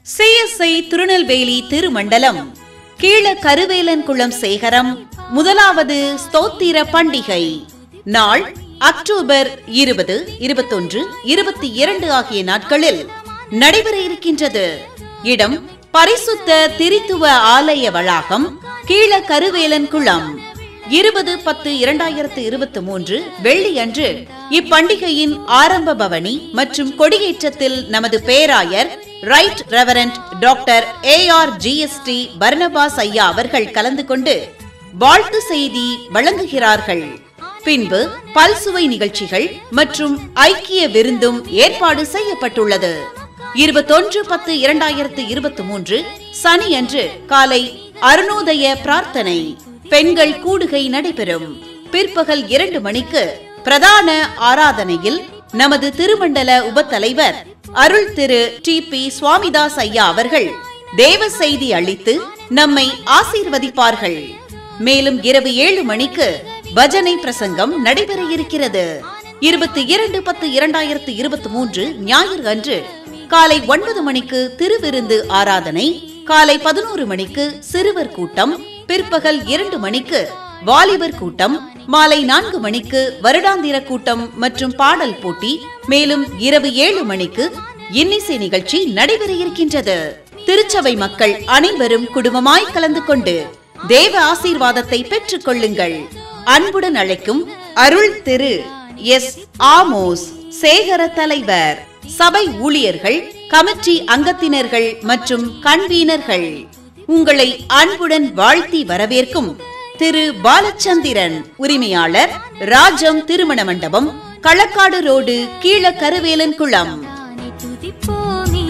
CSI Tirunelveli திருமண்டலம் கீழ கருவேலன்குளம் சேகரம் முதலாவது ஸ்தோத்திர பண்டிகை நாள் அக்டோபர் இருபது இருபத்தொன்று இருபத்தி இரண்டு ஆகிய நாட்களில் நடைபெற இருக்கின்றது இடம் பரிசுத்த திரித்துவ ஆலய வளாகம் கீழ கருவேலன்குளம் இருபது பத்து இரண்டாயிரத்து இருபத்தி மூன்று வெள்ளி அன்று இப்பண்டிகையின் ஆரம்ப பவனி மற்றும் கொடியேற்றத்தில் நமது பேராயர் right reverend doctor A R GST Barnabas ஐயா அவர்கள் கலந்து கொண்டு வாழ்த்து செய்தி வழங்குகிறார்கள் பின்பு பல்சுவை நிகழ்ச்சிகள் மற்றும் ஐக்கிய விருந்தும் ஏற்பாடு செய்யப்பட்டுள்ளது இருபத்தொன்று பத்து இரண்டாயிரத்து இருபத்தி மூன்று சனி அன்று காலை அருணோதய பிரார்த்தனை பெண்கள் கூடுகை நடைபெறும் பிற்பகல் இரண்டு மணிக்கு பிரதான ஆராதனையில் நமது திருமண்டல உபத்தலைவர் அருள் திரு டி பி சுவாமிதாஸ் ஐயா அவர்கள் தேவ செய்தி அளித்து நம்மை ஆசீர்வதிப்பார்கள் மேலும் இரவு ஏழு மணிக்கு பஜனை பிரசங்கம் நடைபெற இருக்கிறது இருபத்தி இரண்டு பத்து இரண்டாயிரத்து இருபத்தி மூன்று ஞாயிறு அன்று காலை ஒன்பது மணிக்கு திருவிருந்து ஆராதனை காலை பதினோரு மணிக்கு சிறுவர் கூட்டம் பிற்பகல் இரண்டு மணிக்கு வாலிபர் கூட்டம் மாலை நான்கு மணிக்கு வருடாந்திர கூட்டம் மற்றும் பாடல் போட்டி மேலும் இரவு ஏழு மணிக்கு இன்னிசை நிகழ்ச்சி நடைபெற இருக்கின்றது திருச்சபை மக்கள் அனைவரும் குடும்பமாய் கலந்து கொண்டு தேவ ஆசீர்வாதத்தை பெற்றுக் கொள்ளுங்கள் அன்புடன் அழைக்கும் அருள் திரு எஸ் ஆமோஸ் சேகர தலைவர் சபை ஊழியர்கள் கமிட்டி அங்கத்தினர்கள் மற்றும் கன்வீனர்கள் உங்களை அன்புடன் வாழ்த்தி வரவேற்கும் திரு பாலச்சந்திரன் உரிமையாளர் ராஜம் திருமண மண்டபம் களக்காடு ரோடு கீழ கருவேலன் குளம் தானே துதிப்போமே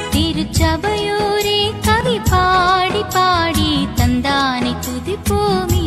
திருச்சபையோரே கவி பாடி பாடி தந்தானை துதிப்போமே